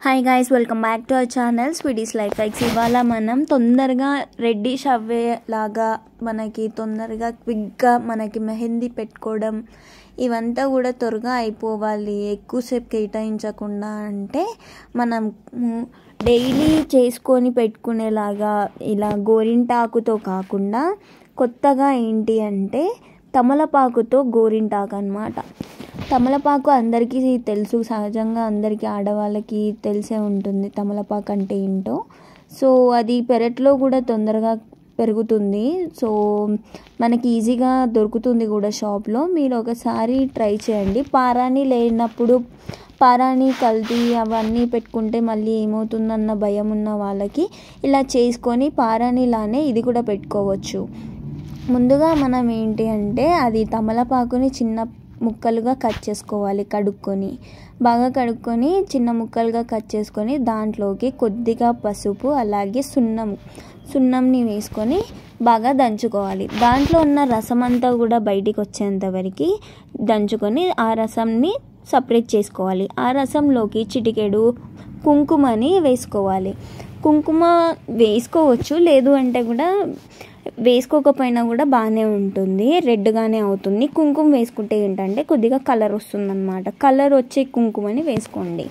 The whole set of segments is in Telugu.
hi guys welcome back to our channel స్వీడీస్ life X ఇవాళ మనం తొందరగా రెడ్డిష్ అవ్వేలాగా మనకి తొందరగా క్విక్గా మనకి మెహందీ పెట్టుకోవడం ఇవంతా కూడా త్వరగా అయిపోవాలి ఎక్కువసేపు కేటాయించకుండా అంటే మనం డైలీ చేసుకొని పెట్టుకునేలాగా ఇలా గోరింటాకుతో కాకుండా కొత్తగా ఏంటి అంటే తమలపాకుతో గోరింటాకు అనమాట తమలపాకు అందరికీ తెలుసు సహజంగా అందరికీ ఆడవాళ్ళకి తెలిసే ఉంటుంది తమలపాకు అంటే ఏంటో సో అది పెరట్లో కూడా తొందరగా పెరుగుతుంది సో మనకి ఈజీగా దొరుకుతుంది కూడా షాప్లో మీరు ఒకసారి ట్రై చేయండి పారాని లేనప్పుడు పారాని కల్తీ అవన్నీ పెట్టుకుంటే మళ్ళీ ఏమవుతుందన్న భయం ఉన్న వాళ్ళకి ఇలా చేసుకొని పారానిలానే ఇది కూడా పెట్టుకోవచ్చు ముందుగా మనం ఏంటి అంటే అది తమలపాకుని చిన్న ముక్కలుగా కట్ చేసుకోవాలి కడుక్కొని బాగా కడుక్కొని చిన్న ముక్కలుగా కట్ చేసుకొని దాంట్లోకి కొద్దిగా పసుపు అలాగే సున్నం సున్నంని వేసుకొని బాగా దంచుకోవాలి దాంట్లో ఉన్న రసం అంతా కూడా బయటికి వచ్చేంత వరకు దంచుకొని ఆ రసంని సపరేట్ చేసుకోవాలి ఆ రసంలోకి చిటికెడు కుంకుమని వేసుకోవాలి కుంకుమ వేసుకోవచ్చు లేదు అంటే కూడా వేసుకోకపోయినా కూడా బాగానే ఉంటుంది రెడ్గానే అవుతుంది కుంకుమ వేసుకుంటే ఏంటంటే కొద్దిగా కలర్ వస్తుందన్నమాట కలర్ వచ్చే కుంకుమని వేసుకోండి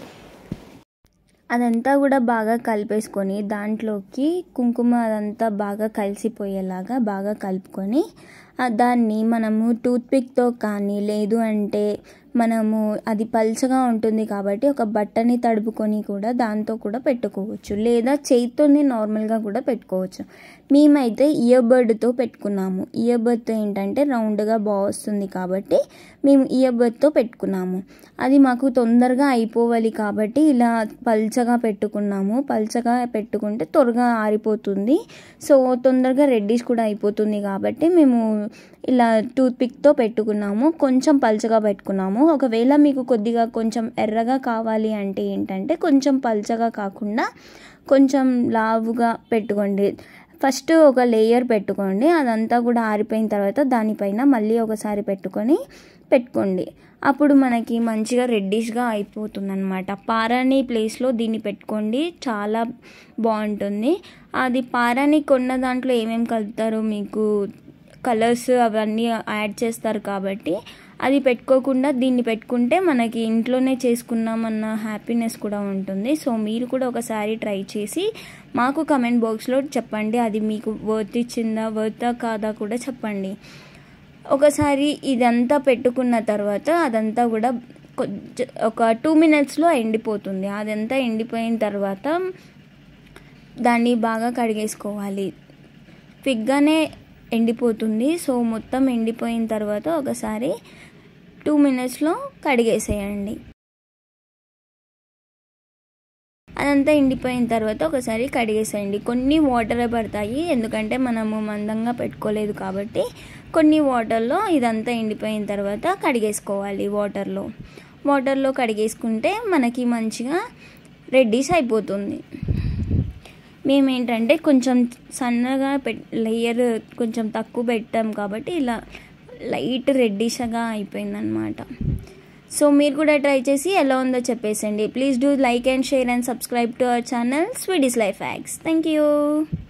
అదంతా కూడా బాగా కలిపేసుకొని దాంట్లోకి కుంకుమ అదంతా బాగా కలిసిపోయేలాగా బాగా కలుపుకొని దాన్ని మనము టూత్పిక్తో కానీ లేదు అంటే మనము అది పల్చగా ఉంటుంది కాబట్టి ఒక బట్టని తడుపుకొని కూడా దాంతో కూడా పెట్టుకోవచ్చు లేదా చేతితోనే నార్మల్గా కూడా పెట్టుకోవచ్చు మేమైతే ఇయర్ బర్డ్తో పెట్టుకున్నాము ఇయర్ బర్డ్తో ఏంటంటే రౌండ్గా బాగా వస్తుంది కాబట్టి మేము ఇయర్ బర్డ్తో పెట్టుకున్నాము అది మాకు తొందరగా అయిపోవాలి కాబట్టి ఇలా పల్చగా పెట్టుకున్నాము పల్చగా పెట్టుకుంటే త్వరగా ఆరిపోతుంది సో తొందరగా రెడ్డిష్ కూడా అయిపోతుంది కాబట్టి మేము ఇలా టూత్పిక్తో పెట్టుకున్నాము కొంచెం పల్చగా పెట్టుకున్నాము ఒకవేళ మీకు కొద్దిగా కొంచెం ఎర్రగా కావాలి అంటే ఏంటంటే కొంచెం పల్చగా కాకుండా కొంచెం లావుగా పెట్టుకోండి ఫస్ట్ ఒక లేయర్ పెట్టుకోండి అదంతా కూడా ఆరిపోయిన తర్వాత దానిపైన మళ్ళీ ఒకసారి పెట్టుకొని పెట్టుకోండి అప్పుడు మనకి మంచిగా రెడ్డిష్గా అయిపోతుంది అనమాట పారాని ప్లేస్లో దీన్ని పెట్టుకోండి చాలా బాగుంటుంది అది పారాని కొన్న దాంట్లో ఏమేమి కలుపుతారో మీకు కలర్స్ అవన్నీ యాడ్ చేస్తారు కాబట్టి అది పెట్టుకోకుండా దీన్ని పెట్టుకుంటే మనకి ఇంట్లోనే చేసుకున్నామన్న హ్యాపీనెస్ కూడా ఉంటుంది సో మీరు కూడా ఒకసారి ట్రై చేసి మాకు కమెంట్ బాక్స్లో చెప్పండి అది మీకు వర్త్ ఇచ్చిందా వర్తా కాదా కూడా చెప్పండి ఒకసారి ఇదంతా పెట్టుకున్న తర్వాత అదంతా కూడా కొంచెం ఒక టూ మినిట్స్లో ఎండిపోతుంది అదంతా ఎండిపోయిన తర్వాత దాన్ని బాగా కడిగేసుకోవాలి క్విక్గానే ఎండిపోతుంది సో మొత్తం ఎండిపోయిన తర్వాత ఒకసారి టూ మినిట్స్లో కడిగేసేయండి అదంతా ఎండిపోయిన తర్వాత ఒకసారి కడిగేసేయండి కొన్ని వాటర్ పడతాయి ఎందుకంటే మనము మందంగా పెట్టుకోలేదు కాబట్టి కొన్ని వాటర్లో ఇదంతా ఎండిపోయిన తర్వాత కడిగేసుకోవాలి వాటర్లో వాటర్లో కడిగేసుకుంటే మనకి మంచిగా రెడ్డిష్ అయిపోతుంది మేమేంటంటే కొంచెం సన్నగా పె లేయర్ కొంచెం తక్కువ పెట్టాం కాబట్టి ఇలా లైట్ రెడ్డిష్గా అయిపోయిందనమాట సో మీరు కూడా ట్రై చేసి ఎలా ఉందో చెప్పేసండి please do like and share and subscribe to our channel స్వీడీస్ life hacks thank you